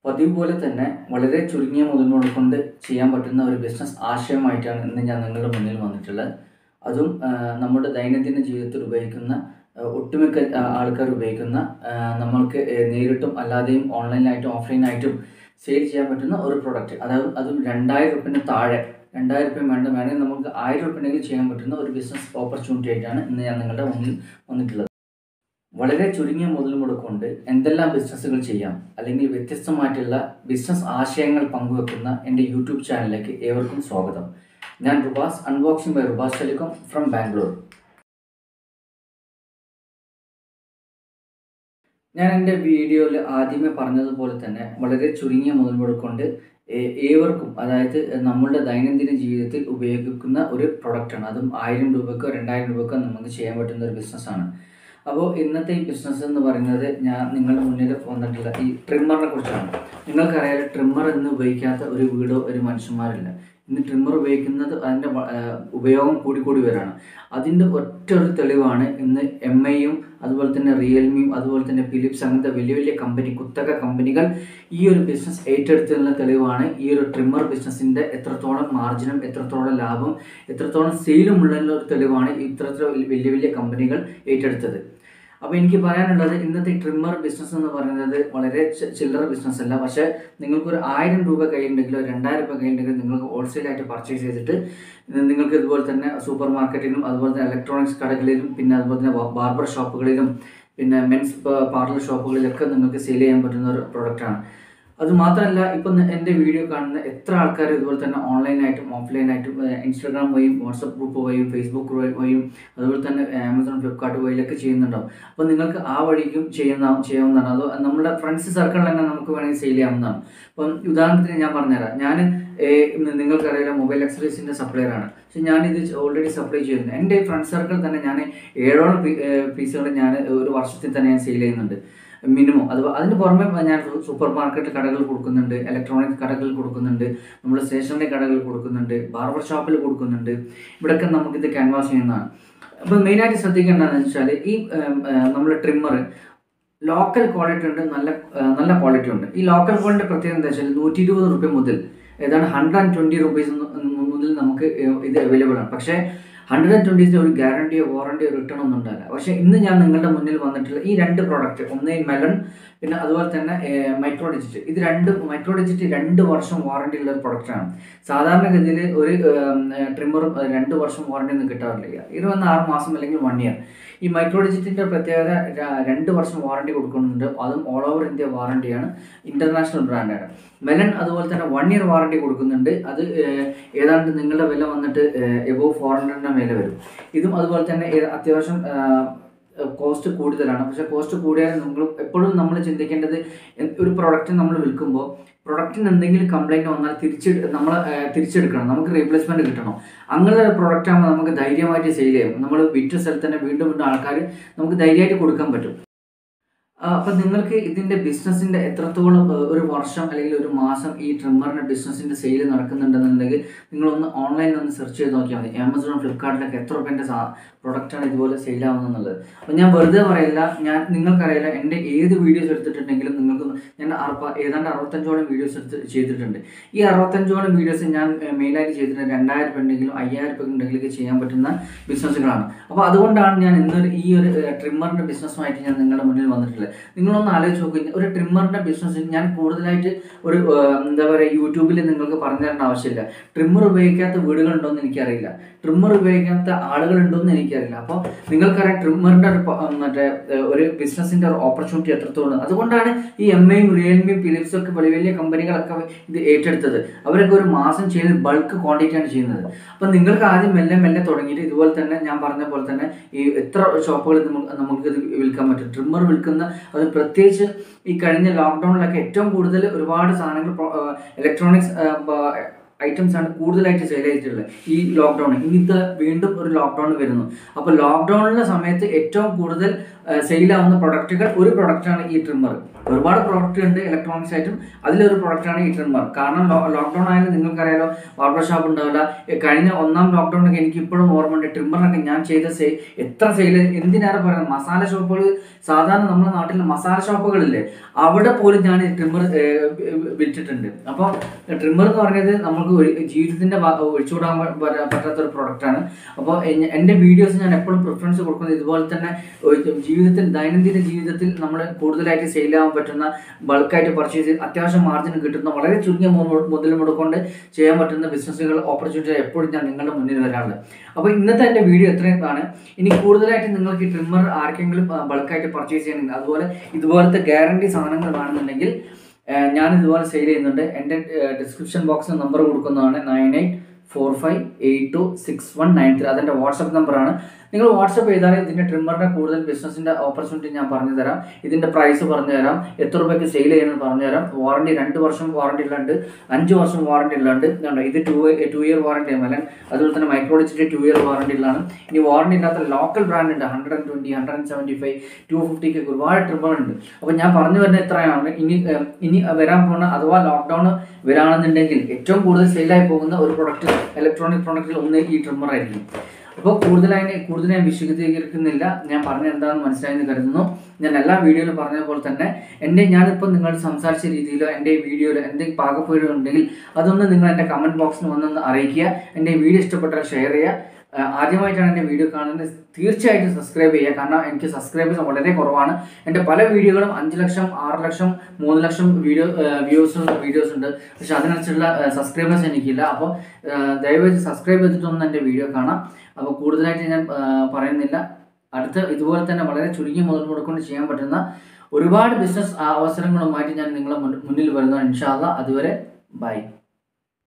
പതിവ് പോലെ തന്നെ വളരെ ചുരുങ്ങിയ മുതൽ കൊണ്ട് ചെയ്യാൻ പറ്റുന്ന ഒരു ബിസിനസ് ആശയമായിട്ടാണ് ഇന്ന് ഞാൻ നിങ്ങളുടെ മുന്നിൽ വന്നിട്ടുള്ളത് അതും ആ, നമ്മുടെ ദൈനംദിന ജീവിതത്തിൽ ഉപയോഗിക്കുന്ന ആ, ഒട്ടുമിക്ക ആ, ആൾക്കാർ ഉപയോഗിക്കുന്ന ആ, നമ്മൾക്ക് ഏ, നേരിട്ടും അല്ലാതെയും ഓൺലൈനായിട്ടും ഓഫ്ലൈനായിട്ടും സെയിൽ ചെയ്യാൻ പറ്റുന്ന ഒരു പ്രൊഡക്റ്റ് അതായത് അതും രണ്ടായിരം റുപ്യന് താഴെ രണ്ടായിരം റുപ്യ വേണ്ട വേണമെങ്കിൽ നമുക്ക് ആയിരം റുപ്യനെങ്കിലും ചെയ്യാൻ പറ്റുന്ന ഒരു ബിസിനസ് ഓപ്പർച്യൂണിറ്റി ആയിട്ടാണ് ഇന്ന് ഞാൻ നിങ്ങളുടെ മുന്നിൽ വന്നിട്ടുള്ളത് വളരെ ചുരുങ്ങിയ മുതൽ മുടക്കൊണ്ട് എന്തെല്ലാം ബിസിനസ്സുകൾ ചെയ്യാം അല്ലെങ്കിൽ വ്യത്യസ്തമായിട്ടുള്ള ബിസിനസ് ആശയങ്ങൾ പങ്കുവെക്കുന്ന എൻ്റെ യൂട്യൂബ് ചാനലിലേക്ക് ഏവർക്കും സ്വാഗതം ഞാൻ Rubas unboxing by Rubas telecom from Bangalore ഞാൻ എൻ്റെ വീഡിയോയിൽ ആദ്യമേ പറഞ്ഞതുപോലെ തന്നെ വളരെ ചുരുങ്ങിയ മുതൽ മുടക്കൊണ്ട് ഏ- ഏവർക്കും അതായത് നമ്മളുടെ ദൈനംദിന ജീവിതത്തിൽ ഉപയോഗിക്കുന്ന ഒരു പ്രൊഡക്റ്റാണ് അതും ആയിരം രൂപക്കോ രണ്ടായിരം രൂപക്കോ നമുക്ക് ചെയ്യാൻ പറ്റുന്ന ഒരു ബിസിനസ്സാണ് അപ്പോൾ ഇന്നത്തെ ഈ ബിസിനസ് എന്ന് പറയുന്നത് ഞാൻ നിങ്ങളുടെ മുന്നിൽ വന്നിട്ടുള്ള ഈ ട്രിമ്മറിനെ കുറിച്ചാണ് നിങ്ങൾക്കറിയാം ട്രിമ്മർ എന്ന് ഉപയോഗിക്കാത്ത ഒരു വീടോ ഒരു മനുഷ്യന്മാരില്ല ഇന്ന് ട്രിമ്മർ ഉപയോഗിക്കുന്നത് അതിൻ്റെ വ- ആ, ഉപയോഗം കൂടിക്കൂടി വരാണ് അതിൻ്റെ ഒറ്റ ഒരു തെളിവാണ് ഇന്ന് എം ഐയും അതുപോലെ തന്നെ റിയൽമിയും അതുപോലെ തന്നെ ഫിലിപ്സ് അങ്ങനത്തെ വലിയ വലിയ കമ്പനി കുത്തക കമ്പനികൾ ഈ ഒരു ബിസിനസ് ഏറ്റെടുത്തതിനുള്ള തെളിവാണ് ഈ ഒരു ട്രിമ്മർ ബിസിനസ്സിൻ്റെ എത്രത്തോളം മാർജിനും എത്രത്തോളം ലാഭം എത്രത്തോളം സെയിലും ഉള്ളതിനുള്ള ഒരു തെളിവാണ് ഇത്തരത്തിൽ വലിയ വലിയ കമ്പനികൾ ഏറ്റെടുത്തത് അപ്പോൾ എനിക്ക് പറയാനുള്ളത് ഇന്നത്തെ ട്രിമ്മർ ബിസിനസ് എന്ന് പറയുന്നത് വളരെ ചി- ചില്ലറ ബിസിനസ് അല്ല പക്ഷേ നിങ്ങൾക്കൊരു ആയിരം രൂപ കയ്യിലുണ്ടെങ്കിലോ രണ്ടായിരം രൂപ കയ്യിലുണ്ടെങ്കിൽ നിങ്ങൾക്ക് ഹോൾസെയിലായിട്ട് പർച്ചേസ് ചെയ്തിട്ട് ഇത് നിങ്ങൾക്ക് ഇതുപോലെ തന്നെ സൂപ്പർ മാർക്കറ്റിലും അതുപോലെ തന്നെ ഇലക്ട്രോണിക്സ് കടകളിലും പിന്നെ അതുപോലെ തന്നെ ബാർബർ ഷോപ്പുകളിലും പിന്നെ മെൻസ് പാർലർ ഷോപ്പുകളിലൊക്കെ നിങ്ങൾക്ക് സെയിൽ ചെയ്യാൻ പറ്റുന്ന ഒരു പ്രൊഡക്റ്റാണ് അത് മാത്രമല്ല ഇപ്പം എൻ്റെ വീഡിയോ കാണുന്ന എത്ര ആൾക്കാർ ഇതുപോലെ തന്നെ ഓൺലൈനായിട്ടും ഓഫ്ലൈനായിട്ടും ഇൻസ്റ്റാഗ്രാം വഴിയും വാട്സപ്പ് ഗ്രൂപ്പ് വഴിയും ഫേസ്ബുക്ക് വഴിയും അതുപോലെ തന്നെ ആമസോൺ ഫ്ലിപ്കാർട്ട് വഴിയിലൊക്കെ ചെയ്യുന്നുണ്ടാവും അപ്പോൾ നിങ്ങൾക്ക് ആ വഴിക്കും ചെയ്യുന്ന ചെയ്യാവുന്നതാണ് അത് നമ്മുടെ ഫ്രണ്ട്സ് സർക്കിളിൽ തന്നെ നമുക്ക് വേണമെങ്കിൽ സെയിൽ ചെയ്യാവുന്നതാണ് അപ്പം ഉദാഹരണത്തിന് ഞാൻ പറഞ്ഞുതരാം ഞാൻ നിങ്ങൾക്കറിയാം മൊബൈൽ അക്സറീസിൻ്റെ സപ്ലയറാണ് പക്ഷെ ഞാനിത് ഓൾറെഡി സപ്ലൈ ചെയ്യുന്നുണ്ട് എൻ്റെ ഫ്രണ്ട് സർക്കിൾ തന്നെ ഞാൻ ഏഴോളം പീസുകൾ ഞാൻ ഒരു വർഷത്തിൽ തന്നെ ഞാൻ സെയിൽ ചെയ്യുന്നുണ്ട് മിനിമം അത് അതിന് പുറമെ ഞാൻ സൂപ്പർ മാർക്കറ്റ് കടകൾ കൊടുക്കുന്നുണ്ട് ഇലക്ട്രോണിക് കടകൾ കൊടുക്കുന്നുണ്ട് നമ്മൾ സ്റ്റേഷനറി കടകൾ കൊടുക്കുന്നുണ്ട് ബാർബർ ഷോപ്പിൽ കൊടുക്കുന്നുണ്ട് ഇവിടെയൊക്കെ നമുക്കിത് ക്യാൻവാസ് ചെയ്യുന്നതാണ് അപ്പോൾ മെയിനായിട്ട് ശ്രദ്ധിക്കേണ്ടതെന്ന് വെച്ചാൽ ഈ നമ്മൾ ട്രിമ്മർ ലോക്കൽ ക്വാളിറ്റി ഉണ്ട് നല്ല ആ, നല്ല ക്വാളിറ്റി ഉണ്ട് ഈ ലോക്കൽ ക്വാളിറ്റി പ്രത്യേകത എന്താ വെച്ചാൽ നൂറ്റി ഇരുപത് റുപ്യ മുതൽ ഏതാണ് ഹൺഡ്രഡ് ആൻഡ് ട്വൻറ്റി റുപ്പീസ് മുതൽ നമുക്ക് ഇത് അവൈലബിൾ ആണ് പക്ഷേ ഹൺഡ്രഡ് ആൻഡ് ട്വൻറ്റീസിന് ഒരു ഗ്യാരണ്ടിയോ വാറണ്ടിയോ റിട്ടേൺ ഒന്നും ഉണ്ടാവില്ല പക്ഷേ ഇന്ന് ഞാൻ നിങ്ങളുടെ മുന്നിൽ വന്നിട്ടുള്ള ഈ രണ്ട് പ്രോഡക്റ്റ് ഒന്ന് ഈ മെലൺ പിന്നെ അതുപോലെ തന്നെ മൈക്രോ ഡിജിറ്റ് ഇത് രണ്ട് മൈക്രോ ഡിജിറ്റ് രണ്ട് വർഷം വാറണ്ടി ഉള്ള ഒരു പ്രൊഡക്റ്റാണ് സാധാരണഗതിയിൽ ഒരു ട്രിമ്മറും രണ്ട് വർഷം വാറണ്ടി ഒന്നും കിട്ടാറില്ല ഇരുപത്തി ആറ് മാസം അല്ലെങ്കിൽ വൺ ഇയർ ഈ മൈക്രോ ഡിജിറ്റിൻ്റെ പ്രത്യേകത ര- രണ്ട് വർഷം വാറണ്ടി കൊടുക്കുന്നുണ്ട് അതും ഓൾ ഓവർ ഇന്ത്യ വാറണ്ടിയാണ് ഇൻ്റർനാഷണൽ ബ്രാൻഡാണ് മെലൻ അതുപോലെ തന്നെ വൺ ഇയർ വാറണ്ടി കൊടുക്കുന്നുണ്ട് അത് ഏഹ്, ഏതാണ്ട് നിങ്ങളുടെ വില വന്നിട്ട് എബോവ് ഫോർ ഹൺഡ്രഡിൻ്റെ മേലെ വരും ഇതും അതുപോലെ തന്നെ ഏ- അത്യാവശ്യം കോസ്റ്റ് കൂടുതലാണ് പക്ഷേ കോസ്റ്റ് കൂടിയാൽ നിങ്ങൾ എപ്പോഴും നമ്മൾ ചിന്തിക്കേണ്ടത് എ- ഒരു പ്രൊഡക്റ്റ് നമ്മൾ വിൽക്കുമ്പോൾ പ്രൊഡക്റ്റിന് എന്തെങ്കിലും കംപ്ലൈൻറ്റ് വന്നാൽ തിരിച്ച് നമ്മൾ തിരിച്ചെടുക്കണം നമുക്ക് റീപ്ലേസ്മെൻറ്റ് കിട്ടണം അങ്ങനെ ഒരു പ്രൊഡക്റ്റ് ആകുമ്പോൾ നമുക്ക് ധൈര്യമായിട്ട് സെയിൽ ചെയ്യാം നമ്മൾ വിറ്റ സ്ഥലത്ത് തന്നെ വീണ്ടും വീണ്ടും ആൾക്കാർ നമുക്ക് ധൈര്യമായിട്ട് കൊടുക്കാൻ പറ്റും ആ, അപ്പം നിങ്ങൾക്ക് ഇതിൻ്റെ ബിസിനസ്സിൻ്റെ എത്രത്തോളം ഏഹ്, ഒരു വർഷം അല്ലെങ്കിൽ ഒരു മാസം ഈ ട്രിമ്മറിൻ്റെ ബിസിനസ്സിൻ്റെ സെയിൽ നടക്കുന്നുണ്ടെന്നുണ്ടെങ്കിൽ നിങ്ങളൊന്ന് ഓൺലൈനിൽ ഒന്ന് സെർച്ച് ചെയ്ത് നോക്കിയാൽ മതി ആമസോൺ ഫ്ലിപ്കാർട്ടിലൊക്കെ എത്ര രൂപേൻ്റെ സാ പ്രൊഡക്റ്റാണ് ഇതുപോലെ സെയിൽ ആവുന്നുള്ളത് അപ്പം ഞാൻ വെറുതെ പറയില്ല ഞാൻ നിങ്ങൾക്കറിയില്ല എൻ്റെ ഏത് വീഡിയോസ് എടുത്തിട്ടുണ്ടെങ്കിലും നിങ്ങൾക്ക് ഞാൻ അറുപ ഏതാണ്ട് അറുപത്തഞ്ചോളം വീഡിയോസ് എടുത്ത് ചെയ്തിട്ടുണ്ട് ഈ അറുപത്തഞ്ചോളം വീഡിയോസ് ഞാൻ മെയിനായിട്ട് ചെയ്തിട്ടുണ്ട് രണ്ടായിരം രൂപ ഉണ്ടെങ്കിലും അയ്യായിരം രൂപ ഉണ്ടെങ്കിലൊക്കെ ചെയ്യാൻ പറ്റുന്ന ബിസിനസ്സുകളാണ് അപ്പോൾ അതുകൊണ്ടാണ് ഞാൻ ഇന്നൊരു ഈ ഒരു ട്രിമ്മറിൻ്റെ ബിസിനസ്സുമായിട്ട് ഞാൻ നിങ്ങളുടെ മുന്നിൽ വന്നിട്ടുള്ളത് നിങ്ങളൊന്ന് ആലോചിച്ച് നോക്കുക ഒരു ട്രിമ്മറിൻ്റെ ബിസിനസ് ഞാൻ കൂടുതലായിട്ട് ഒരു ഏഹ്, എന്താ പറയുക യൂട്യൂബിൽ നിങ്ങൾക്ക് പറഞ്ഞു തരേണ്ട ആവശ്യമില്ല ട്രിമ്മർ ഉപയോഗിക്കാത്ത വീടുകളുണ്ടോ എന്ന് എനിക്കറിയില്ല ട്രിമ്മർ ഉപയോഗിക്കാത്ത ആളുകളുണ്ടോ എന്ന് എനിക്കറിയില്ല അപ്പോൾ നിങ്ങൾക്കറിയാം ട്രിമ്മറിൻ്റെ ഒരു പ- മറ്റേ ഏഹ്, ഒരു ബിസിനസ്സിൻ്റെ ഒരു ഓപ്പർച്യൂണിറ്റി എത്രത്തോളം അതുകൊണ്ടാണ് ഈ എം ഐയും റിയൽമിയും ഫിലിപ്സും ഒക്കെ വലിയ വലിയ കമ്പനികളൊക്കെ ഇത് ഏറ്റെടുത്തത് അവരൊക്കെ ഒരു മാസം ചെയ്യുന്നത് ബൾക്ക് ക്വാണ്ടിറ്റിയാണ് ചെയ്യുന്നത് അപ്പം നിങ്ങൾക്ക് ആദ്യം മെല്ലെ മെല്ലെ തുടങ്ങിയിട്ട് ഇതുപോലെ തന്നെ ഞാൻ പറഞ്ഞ പോലെ തന്നെ ഈ എത്ര ഷോപ്പുകൾ നമുക്ക് നമുക്ക് ഇത് വിൽക്കാൻ പറ്റും ട്രിമ്മർ വിൽക്കുന്ന അത് പ്രത്യേകിച്ച് ഈ കഴിഞ്ഞ ലോക്ക്ഡൗണിലൊക്കെ ഏറ്റവും കൂടുതൽ ഒരുപാട് സാധനങ്ങൾ ഇലക്ട്രോണിക്സ് ഐറ്റംസ് ആണ് കൂടുതലായിട്ട് സെയിൽ ചെയ്തിട്ടുള്ളത് ഈ ലോക്ക്ഡൗൺ ഇനിത്തെ വീണ്ടും ഒരു ലോക്ക്ഡൗൺ വരുന്നു അപ്പോൾ ലോക്ക്ഡൗണിൻ്റെ സമയത്ത് ഏറ്റവും കൂടുതൽ സെയിലാവുന്ന പ്രൊഡക്റ്റുകൾ ഒരു പ്രൊഡക്റ്റാണ് ഈ ട്രിമ്മർ ഒരുപാട് പ്രൊഡക്റ്റ് ഉണ്ട് ഇലക്ട്രോണിക്സ് ആയിട്ടും അതിലൊരു പ്രൊഡക്റ്റാണ് ഈ ട്രിമ്മർ കാരണം ലോക്ക്ഡൗൺ ആയാലും നിങ്ങൾക്കറിയാലോ ബാർബർ ഷോപ്പ് ഉണ്ടാവില്ല ഏ, കഴിഞ്ഞ ഒന്നാം ലോക്ക്ഡൗണിലൊക്കെ എനിക്ക് ഇപ്പോഴും ഓർമ്മയുണ്ട് ട്രിമ്മറിനൊക്കെ ഞാൻ ചെയ്ത സെ എത്ര സെയിൽ എന്തിനാണ് പറയുന്നത് മസാല ഷോപ്പുകൾ സാധാരണ നമ്മുടെ നാട്ടിൽ മസാല ഷോപ്പുകളില്ലേ അവിടെ പോലും ഞാൻ ഈ ട്രിമ്മർ വിറ്റിട്ടുണ്ട് അപ്പോൾ ട്രിമ്മർ എന്ന് പറയുന്നത് നമുക്ക് ഒരു ജീവിതത്തിന്റെ ഭാ- ഒഴിച്ചുകൂടാൻ പ- പ- പറ്റാത്ത ഒരു പ്രൊഡക്റ്റാണ് അപ്പോൾ എൻ്റെ വീഡിയോസ് ഞാൻ എപ്പോഴും പ്രിഫറൻസ് കൊടുക്കുന്നത് ഇതുപോലെ തന്നെ ഒരു ജീവിതത്തിൽ ദൈനംദിന ജീവിതത്തിൽ നമ്മൾ കൂടുതലായിട്ട് സെയിൽ ആവാൻ പറ്റുന്ന ബൾക്കായിട്ട് പർച്ചേസ് ചെയ്ത് അത്യാവശ്യം മാർജിൻ കിട്ടുന്ന വളരെ ചുരുങ്ങിയ മു- മുതൽ മുടക്കൊണ്ട് ചെയ്യാൻ പറ്റുന്ന ബിസിനസ്സുകൾ ഓപ്പർച്യൂണിറ്റി എപ്പോഴും ഞാൻ നിങ്ങളുടെ മുന്നിൽ വരാറുണ്ട് അപ്പോൾ ഇന്നത്തെ എൻ്റെ വീഡിയോ ഇത്രയും ആണ് ഇനി കൂടുതലായിട്ട് നിങ്ങൾക്ക് ഈ ട്രിമ്മർ ആർക്കെങ്കിലും ബൾക്കായിട്ട് പർച്ചേസ് ചെയ്യണമെങ്കിൽ അതുപോലെ ഇതുപോലത്തെ ഗ്യാരണ്ടി സാധനങ്ങൾ വേണമെന്നുണ്ടെങ്കിൽ ഏഹ് ഞാൻ ഇതുപോലെ സെയിൽ ചെയ്യുന്നുണ്ട് എൻ്റെ ഡിസ്ക്രിപ്ഷൻ ബോക്സിൽ നമ്പർ കൊടുക്കുന്നതാണ് nine eight four five eight two six one nine three അതെൻ്റെ വാട്സപ്പ് നമ്പറാണ് നിങ്ങൾ വാട്സപ്പ് ചെയ്താൽ ഇതിൻ്റെ ട്രിമ്മറിൻ്റെ കൂടുതൽ ബിസിനസ്സിൻ്റെ ഓപ്പർച്യൂണിറ്റി ഞാൻ പറഞ്ഞു തരാം ഇതിൻ്റെ പ്രൈസ് പറഞ്ഞു തരാം എത്ര രൂപയ്ക്ക് സെയിൽ ചെയ്യണമെന്ന് പറഞ്ഞു തരാം വാറണ്ടി രണ്ട് വർഷം വാറണ്ടി ഉള്ളുണ്ട് അഞ്ച് വർഷം വാറണ്ടി ഉള്ളുണ്ട് ഇതുണ്ട് ഇത് ടു ടു ഇയർ വാറണ്ടി അല്ല അതുപോലെ തന്നെ മൈക്രോഡിച്ചിട്ട് ടു ഇയർ വാറണ്ടി ഉള്ളതാണ് ഇനി വാറണ്ടി ഇല്ലാത്ത ലോക്കൽ ബ്രാൻഡ് ഉണ്ട് hundred and twenty hundred and seventy five two ഫിഫ്റ്റിക്ക് ഒരുപാട് ട്രിമ്മർ ഉണ്ട് അപ്പോൾ ഞാൻ പറഞ്ഞു വരുന്നത് എത്രയാണ് ഇനി ഏഹ്, ഇനി വരാൻ പോകുന്ന അഥവാ ലോക്ക്ഡൗൺ വരാണെന്നുണ്ടെങ്കിൽ ഏറ്റവും കൂടുതൽ സെയിലായി പോകുന്ന ഒരു പ്രൊഡക്റ്റ് ഇലക്ട്രോണിക് പ്രൊഡക്റ്റിൽ ഒന്ന് ഈ ട്രിമ്മർ ആയിരിക്കും അപ്പോൾ കൂടുതലായി കൂടുതൽ ഞാൻ വിശദീകരിക്കുന്നില്ല ഞാൻ പറഞ്ഞ എന്താണെന്ന് മനസ്സിലായെന്ന് കരുതുന്നു ഞാൻ എല്ലാ വീഡിയോയിലും പറഞ്ഞ പോലെ തന്നെ എൻ്റെ ഞാനിപ്പോൾ നിങ്ങൾ സംസാരിച്ച രീതിയിലോ എൻ്റെ ഈ വീഡിയോയിലോ എന്തെങ്കിലും പാകപ്പേടുകൾ ഉണ്ടെങ്കിൽ അതൊന്ന് നിങ്ങൾ എൻ്റെ കമൻറ്റ് ബോക്സിൽ വന്നൊന്ന് അറിയിക്കുക എൻ്റെ ഈ വീഡിയോ ഇഷ്ടപ്പെട്ടാൽ ഷെയർ ചെയ്യുക ആ, ആദ്യമായിട്ടാണ് എൻ്റെ വീഡിയോ കാണുന്നത് തീർച്ചയായിട്ടും സബ്സ്ക്രൈബ് ചെയ്യുക കാരണം എനിക്ക് സബ്സ്ക്രൈബേഴ്സ് വളരെ കുറവാണ് എൻ്റെ പല വീഡിയോകളും അഞ്ച് ലക്ഷം ആറ് ലക്ഷം മൂന്ന് ലക്ഷം വീഡിയോ വ്യൂസ് വീഡിയോസ് ഉണ്ട് പക്ഷെ അതിനനുസരിച്ചുള്ള സബ്സ്ക്രൈബേഴ്സ് എനിക്കില്ല അപ്പോൾ ദയവായി സബ്സ്ക്രൈബ് ചെയ്തിട്ടൊന്ന് എൻ്റെ വീഡിയോ കാണാം അപ്പോൾ കൂടുതലായിട്ട് ഞാൻ ആ, പറയുന്നില്ല അടുത്ത ഇതുപോലെ തന്നെ വളരെ ചുരുങ്ങിയ മുതൽ മുടക്കൊണ്ട് ചെയ്യാൻ പറ്റുന്ന ഒരുപാട് ബിസിനസ് അവസരങ്ങളുമായിട്ട് ഞാൻ നിങ്ങളെ മുന്നിൽ വരുന്ന ഇൻഷാല്ല അതുവരെ ബൈ